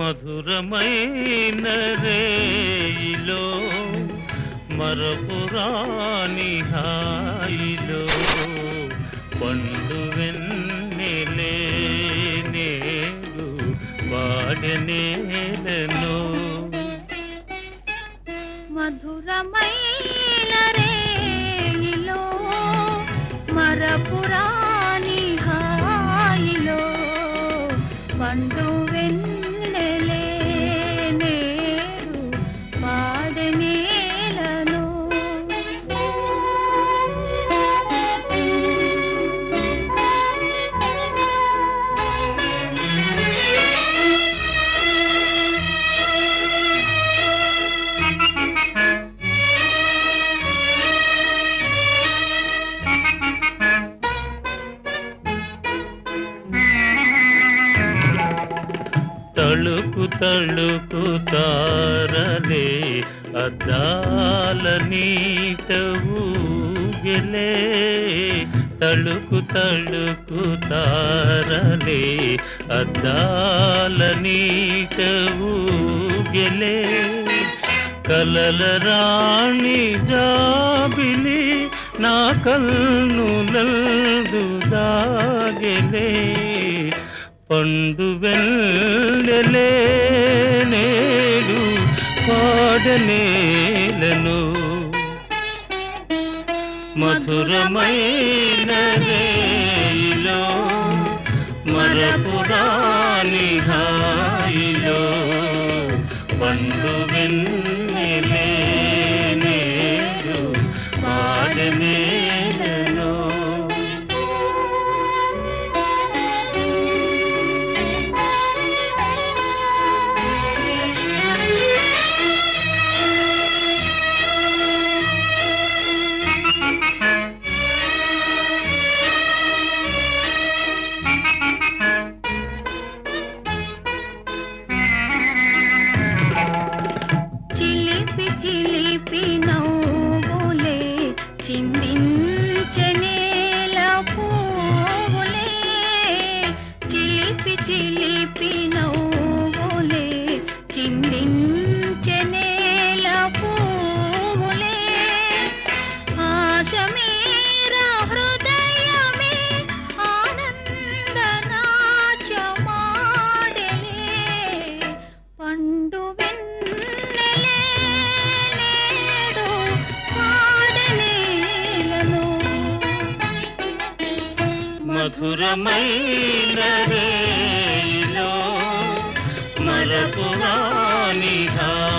మధురమైన రేయిలో మరపురాని హాయిలో పండు వెన్నెలే నేడు వాడనేలను మధురమైన రేయిలో మరపురాని హాయిలో పండు వెన్నెలే నేడు పాడనేలను తళుకు తళుకు తారలే అద్దాల నీట ఊగెలే తళుకు తళుకు తారలే అద్దాల నీట ఊగెలే కలల రాణి జాబిలి నా కన్నులందు దాగెలే పండు వెళ్ళలే నేడు పాడనేలను మధురమైన రేయిలో మరపురాని హాయిలో పండు వెన్నెలే నేడు పాడనేలను చిలిపి చిలిపి నవ్వులే చిందించనేల పువ్వులే చిలిపి చిలిపి నవ్వులే చిందించనేల పువ్వులే ఆశ మీరా హృదయమే ఆనందనాచమాడలే పండు వెన్నెలే నేడు పాడలేలను మధురమైన రేయిలో మరపురాని హాయిలో